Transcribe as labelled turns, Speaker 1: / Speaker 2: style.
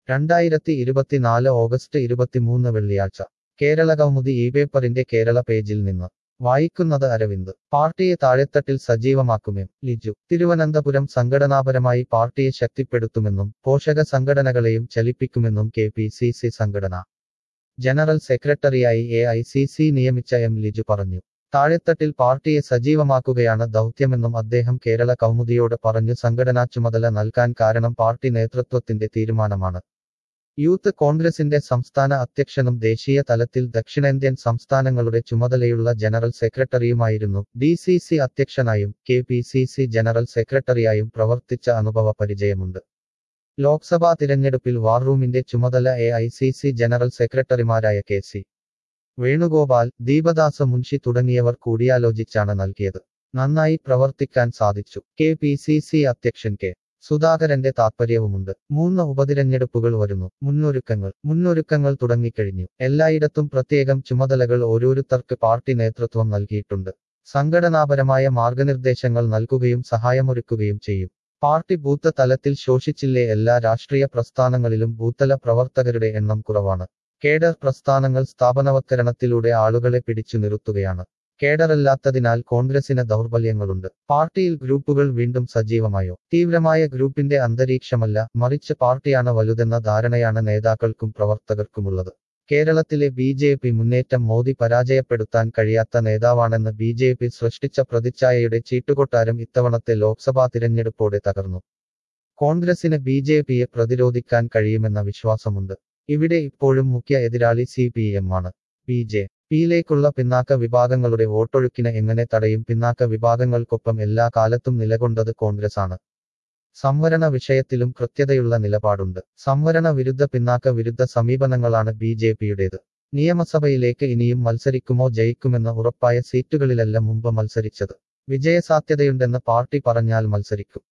Speaker 1: രണ്ടായിരത്തി ഇരുപത്തിനാല് ഓഗസ്റ്റ് ഇരുപത്തിമൂന്ന് വെള്ളിയാഴ്ച കേരള കൗമുദി ഈ പേപ്പറിന്റെ കേരള പേജിൽ നിന്ന് വായിക്കുന്നത് അരവിന്ദ് പാർട്ടിയെ താഴെത്തട്ടിൽ സജീവമാക്കുമെം ലിജു തിരുവനന്തപുരം സംഘടനാപരമായി പാർട്ടിയെ ശക്തിപ്പെടുത്തുമെന്നും പോഷക സംഘടനകളെയും ചലിപ്പിക്കുമെന്നും കെ പി സി സി സംഘടന ജനറൽ സെക്രട്ടറിയായി എ ഐ സി സി നിയമിച്ച എം ലിജു പറഞ്ഞു താഴെത്തട്ടിൽ പാർട്ടിയെ സജീവമാക്കുകയാണ് ദൗത്യമെന്നും അദ്ദേഹം കേരള കൗമുദിയോട് പറഞ്ഞു സംഘടനാ ചുമതല നൽകാൻ കാരണം പാർട്ടി നേതൃത്വത്തിന്റെ തീരുമാനമാണ് യൂത്ത് കോൺഗ്രസിന്റെ സംസ്ഥാന അധ്യക്ഷനും ദേശീയ തലത്തിൽ ദക്ഷിണേന്ത്യൻ സംസ്ഥാനങ്ങളുടെ ചുമതലയുള്ള ജനറൽ സെക്രട്ടറിയുമായിരുന്നു ഡി സി സി അധ്യക്ഷനായും K P C C general സെക്രട്ടറിയായും പ്രവർത്തിച്ച അനുഭവ പരിചയമുണ്ട് ലോക്സഭാ തിരഞ്ഞെടുപ്പിൽ വാർ റൂമിന്റെ ചുമതല A I C C general സെക്രട്ടറിമാരായ കെ സി വേണുഗോപാൽ ദീപദാസ മുൻഷി തുടങ്ങിയവർ കൂടിയാലോചിച്ചാണ് നൽകിയത് നന്നായി പ്രവർത്തിക്കാൻ സാധിച്ചു കെ പി സി സി അധ്യക്ഷൻ കെ സുധാകരന്റെ താത്പര്യവുമുണ്ട് മൂന്ന് ഉപതിരഞ്ഞെടുപ്പുകൾ വരുന്നു മുന്നൊരുക്കങ്ങൾ മുന്നൊരുക്കങ്ങൾ തുടങ്ങിക്കഴിഞ്ഞു എല്ലായിടത്തും പ്രത്യേകം ചുമതലകൾ ഓരോരുത്തർക്ക് പാർട്ടി നേതൃത്വം നൽകിയിട്ടുണ്ട് സംഘടനാപരമായ മാർഗനിർദ്ദേശങ്ങൾ നൽകുകയും സഹായമൊരുക്കുകയും ചെയ്യും പാർട്ടി ബൂത്ത് തലത്തിൽ ശോഷിച്ചില്ലേ എല്ലാ രാഷ്ട്രീയ പ്രസ്ഥാനങ്ങളിലും ബൂത്തല പ്രവർത്തകരുടെ എണ്ണം കുറവാണ് കേഡർ പ്രസ്ഥാനങ്ങൾ സ്ഥാപനവത്കരണത്തിലൂടെ ആളുകളെ പിടിച്ചു നിർത്തുകയാണ് കേഡറല്ലാത്തതിനാൽ കോൺഗ്രസിന് ദൗർബല്യങ്ങളുണ്ട് പാർട്ടിയിൽ ഗ്രൂപ്പുകൾ വീണ്ടും സജീവമായോ തീവ്രമായ ഗ്രൂപ്പിന്റെ അന്തരീക്ഷമല്ല മറിച്ച് പാർട്ടിയാണ് വലുതെന്ന ധാരണയാണ് നേതാക്കൾക്കും പ്രവർത്തകർക്കുമുള്ളത് കേരളത്തിലെ ബി ജെ പി മുന്നേറ്റം മോദി പരാജയപ്പെടുത്താൻ കഴിയാത്ത നേതാവാണെന്ന് ബി ജെ പി സൃഷ്ടിച്ച പ്രതിച്ഛായയുടെ ചീട്ടുകൊട്ടാരം ഇത്തവണത്തെ ലോക്സഭാ തിരഞ്ഞെടുപ്പോടെ തകർന്നു കോൺഗ്രസിന് ബി ജെ പിയെ പ്രതിരോധിക്കാൻ കഴിയുമെന്ന വിശ്വാസമുണ്ട് ഇവിടെ ഇപ്പോഴും മുഖ്യ എതിരാളി സി പി എം ആണ് ബി ജെ പിയിലേക്കുള്ള പിന്നാക്ക വിഭാഗങ്ങളുടെ വോട്ടൊഴുക്കിന് എങ്ങനെ തടയും പിന്നാക്ക വിഭാഗങ്ങൾക്കൊപ്പം എല്ലാ കാലത്തും നിലകൊണ്ടത് കോൺഗ്രസ് ആണ് സംവരണ വിഷയത്തിലും കൃത്യതയുള്ള നിലപാടുണ്ട് സംവരണ വിരുദ്ധ പിന്നാക്ക വിരുദ്ധ സമീപനങ്ങളാണ് ബി ജെ പിയുടേത് നിയമസഭയിലേക്ക് ഇനിയും മത്സരിക്കുമോ ജയിക്കുമെന്ന് ഉറപ്പായ സീറ്റുകളിലല്ല മുമ്പ് മത്സരിച്ചത് വിജയസാധ്യതയുണ്ടെന്ന് പാർട്ടി പറഞ്ഞാൽ മത്സരിക്കും